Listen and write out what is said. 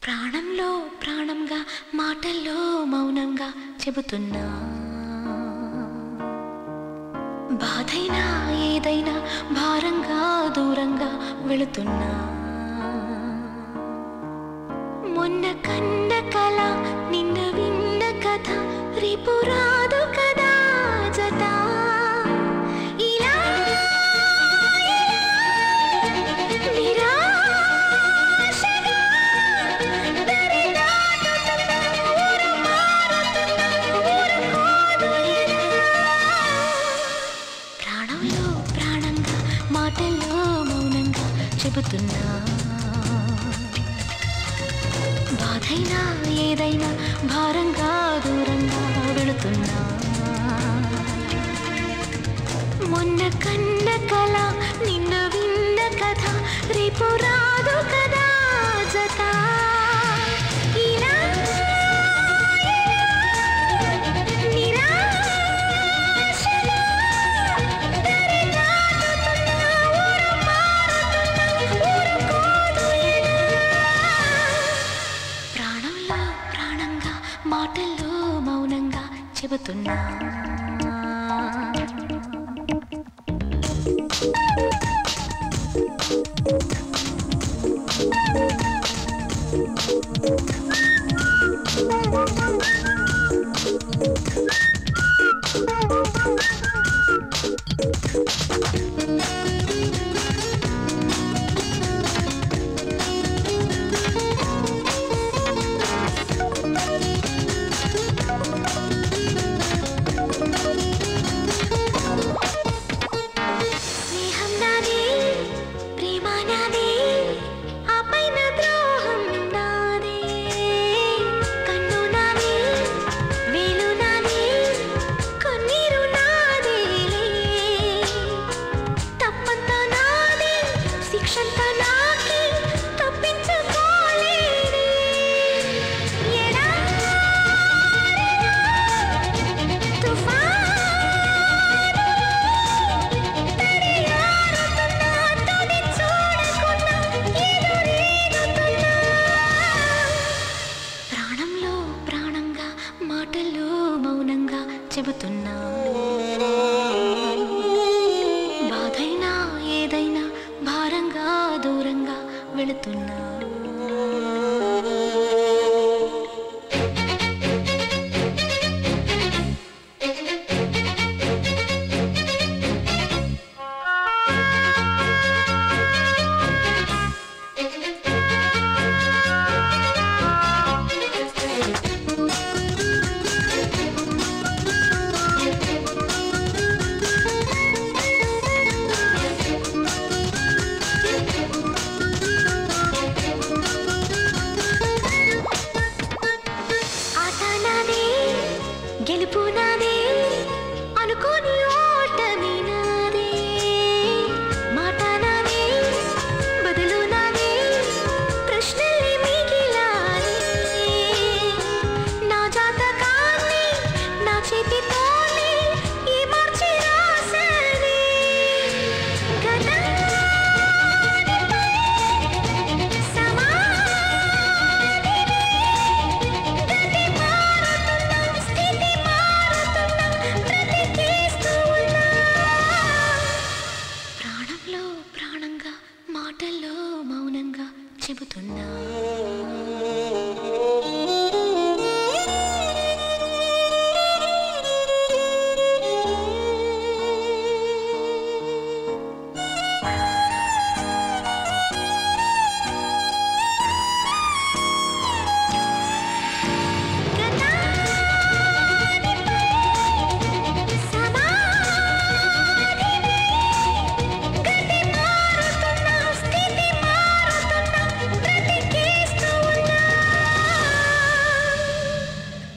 ప్రాణంలో ప్రాణంగా మాటల్లో మౌనంగా చెబుతున్నా బాధైనా ఏదైనా భారంగా దూరంగా వెళుతున్నా మొన్న కన్న కల నిన్న విన్న కథ రేపు రాదు కదా జత ఇలా నిరాశగా దరి దాటుతున్న ఊరు మారుతున్న ఊరుకోదు ఇలా. ప్రాణంలో ప్రాణంగా మాటల్లో మౌనంగా చెబుతున్నా బాధైనా ఏదైనా భారంగా దూరంగా వెళుతున్నా మొన్న కన్న కల నిన్న విన్న కథ రేపు రాదు కదా జత ఇలా నిరాశగా దరి దాటుతున్న ఊరు మారుతున్న ఊరుకోదు ఇలా. ప్రాణంలో ప్రాణంగా మాటల్లో మౌనంగా చెబుతున్నా